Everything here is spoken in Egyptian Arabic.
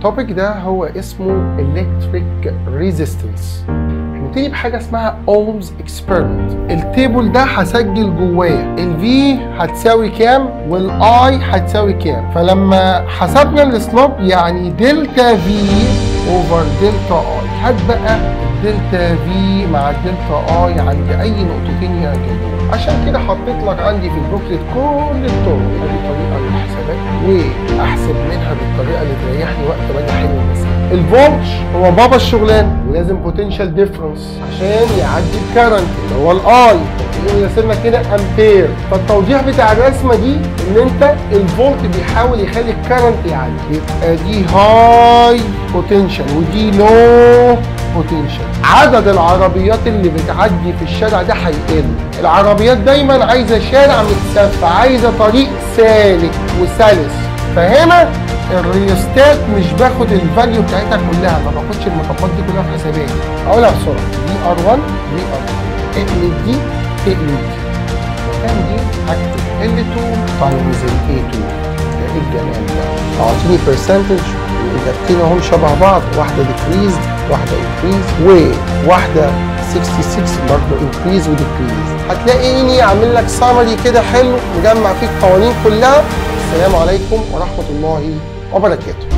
التوبيك ده هو اسمه electric resistance هنبتدي بحاجه اسمها اومز اكسبيرمنت التيبل ده هسجل جواه الفي هتساوي كام والاي هتساوي كام فلما حسبنا السلوب يعني دلتا في اوفر دلتا اي هات بقى الدلتا في مع الدلتا اي عند اي نقطتين يا جماعه عشان كده حطيت لك عندي في البوكلت كل الطرق ادي طريقه للحسابات واحسب منها بالطريقه اللي تريحني وقت ما اجي احل المساله الفولتج هو بابا الشغلان ولازم بوتنشال ديفرنس عشان يعدي الكرنت اللي هو الاي يرسم لك كده امبير فالتوضيح بتاع الرسمه دي ان انت الفولت بيحاول يخلي الكرنت يعدي يبقى دي هاي بوتنشال ودي لو بوتنشال عدد العربيات اللي بتعدي في الشارع ده هيقل العربيات دايما عايزه شارع متسف عايزه طريق سالك وسلس فهنا الريستات مش باخد الفاليو بتاعتها كلها ما باخدش المطبات دي كلها في حساباتي اقولها بسرعه دي ار 1 دي ار 2 اقلب دي اقلب دي مكان دي هكتب ال2 تايمز ال a2 ده ايه الجمال ده اعطيني برسنتج والاجابتين اهم شبه بعض واحده ديكريزد واحده انكريز وواحده 66 برضه انكريز وديكريز هتلاقيني عامل لك سامري كده حلو مجمع فيه القوانين كلها السلام عليكم ورحمه الله وبركاته